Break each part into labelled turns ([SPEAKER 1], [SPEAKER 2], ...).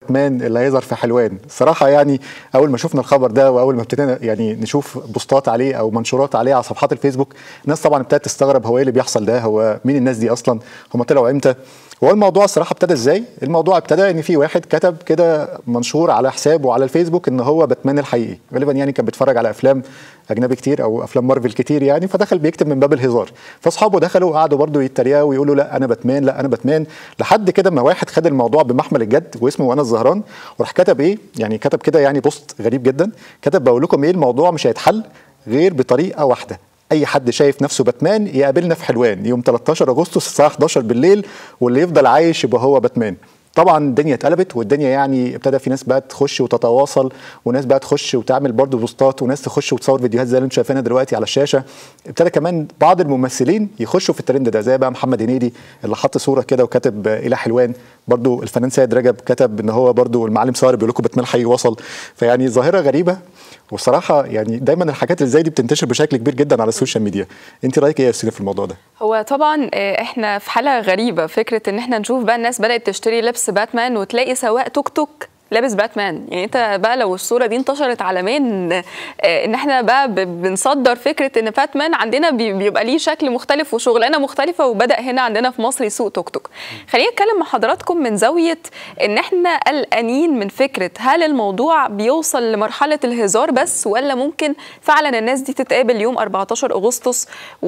[SPEAKER 1] باتمان اللي هيظهر في حلوان صراحة يعني أول ما شفنا الخبر ده وأول ما ابتدينا يعني نشوف بوستات عليه أو منشورات عليه على صفحات الفيسبوك الناس طبعا ابتدت تستغرب هو إيه اللي بيحصل ده هو مين الناس دي أصلا هم طلعوا إمتى هو الموضوع الصراحة ابتدى إزاي الموضوع ابتدى إن في واحد كتب كده منشور على حسابه على الفيسبوك إن هو باتمان الحقيقي غالبا يعني كان بيتفرج على أفلام أجنبي كتير أو أفلام مارفل كتير يعني فدخل بيكتب من باب الهزار فأصحابه دخلوا قعدوا برضه يتريقوا ويقولوا لا أنا باتمان لا أنا باتمان لحد كده ما واحد خد الموضوع بمحمل الجد واسمه وانا الزهران وراح كتب ايه يعني كتب كده يعني بوست غريب جدا كتب بقول لكم ايه الموضوع مش هيتحل غير بطريقه واحده اي حد شايف نفسه باتمان يقابلنا في حلوان يوم 13 اغسطس الساعه 11 بالليل واللي يفضل عايش يبقى هو باتمان طبعا الدنيا اتقلبت والدنيا يعني ابتدى في ناس بقى تخش وتتواصل وناس بقى تخش وتعمل برضه بوستات وناس تخش وتصور فيديوهات زي اللي انتم شايفينها دلوقتي على الشاشه ابتدى كمان بعض الممثلين يخشوا في الترند ده زي بقى محمد هنيدي اللي حط صوره كده وكاتب الى حلوان برضه الفنان سيد رجب كتب ان هو برضه المعلم صار بيقول لكم باتمان حي وصل فيعني ظاهره غريبه والصراحه يعني دايما الحاجات اللي زي دي بتنتشر بشكل كبير جدا على السوشيال ميديا انت رايك ايه يا ياسين في الموضوع ده
[SPEAKER 2] هو طبعا احنا في حاله غريبه فكره ان احنا نشوف بقى الناس بدات تشتري لبس باتمان وتلاقي سواق توك توك لابس باتمان يعني انت بقى لو الصوره دي انتشرت عالميا ان احنا بقى بنصدر فكره ان باتمان عندنا بيبقى ليه شكل مختلف وشغلانه مختلفه وبدا هنا عندنا في مصر يسوق توك توك خلينا نتكلم مع حضراتكم من زاويه ان احنا قلقانين من فكره هل الموضوع بيوصل لمرحله الهزار بس ولا ممكن فعلا الناس دي تتقابل يوم 14 اغسطس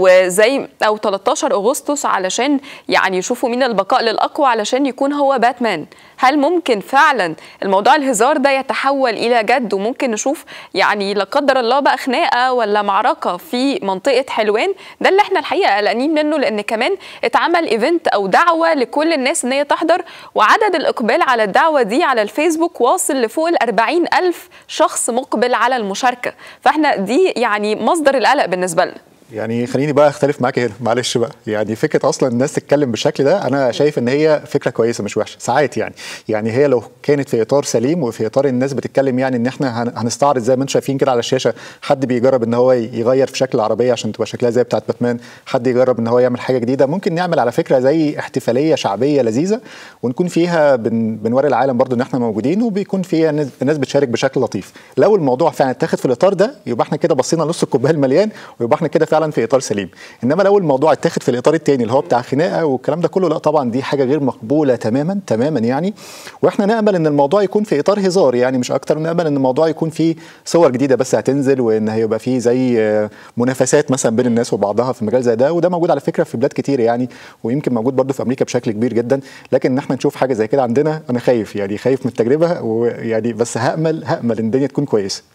[SPEAKER 2] وزي او 13 اغسطس علشان يعني يشوفوا مين البقاء للاقوى علشان يكون هو باتمان هل ممكن فعلا الموضوع الهزار ده يتحول الى جد وممكن نشوف يعني لا قدر الله بقى خناقه ولا معركه في منطقه حلوان ده اللي احنا الحقيقه قلقانين منه لان كمان اتعمل ايفنت او دعوه لكل الناس ان هي تحضر وعدد الاقبال على الدعوه دي على الفيسبوك واصل لفوق ال 40 الف شخص مقبل على المشاركه فاحنا دي يعني مصدر القلق بالنسبه لنا
[SPEAKER 1] يعني خليني بقى اختلف معاك هنا معلش بقى يعني فكره اصلا الناس تتكلم بالشكل ده انا شايف ان هي فكره كويسه مش وحشه ساعات يعني يعني هي لو كانت في اطار سليم وفي اطار الناس بتتكلم يعني ان احنا هنستعرض زي ما انتم شايفين كده على الشاشه حد بيجرب ان هو يغير في شكل العربيه عشان تبقى شكلها زي بتاعه باتمان حد يجرب ان هو يعمل حاجه جديده ممكن نعمل على فكره زي احتفاليه شعبيه لذيذه ونكون فيها بن بنوري العالم برضو ان احنا موجودين وبيكون فيها الناس بتشارك بشكل لطيف لو الموضوع فعلا اتاخد في الاطار ده يبقى احنا كده بصينا نص الكوبايه المليان ويبقى احنا كده فعلا في اطار سليم انما لو الموضوع اتاخد في الاطار الثاني اللي هو بتاع خناقه والكلام ده كله لا طبعا دي حاجه غير مقبوله تماما تماما يعني واحنا نامل ان الموضوع يكون في اطار هزار يعني مش اكتر نامل ان الموضوع يكون فيه صور جديده بس هتنزل وان هيبقى فيه زي منافسات مثلا بين الناس وبعضها في مجال زي ده وده موجود على فكره في بلاد كتير يعني ويمكن موجود برضه في امريكا بشكل كبير جدا لكن ان احنا نشوف حاجه زي كده عندنا انا خايف يعني خايف من التجربه ويعني بس هامل هامل ان الدنيا تكون كويسه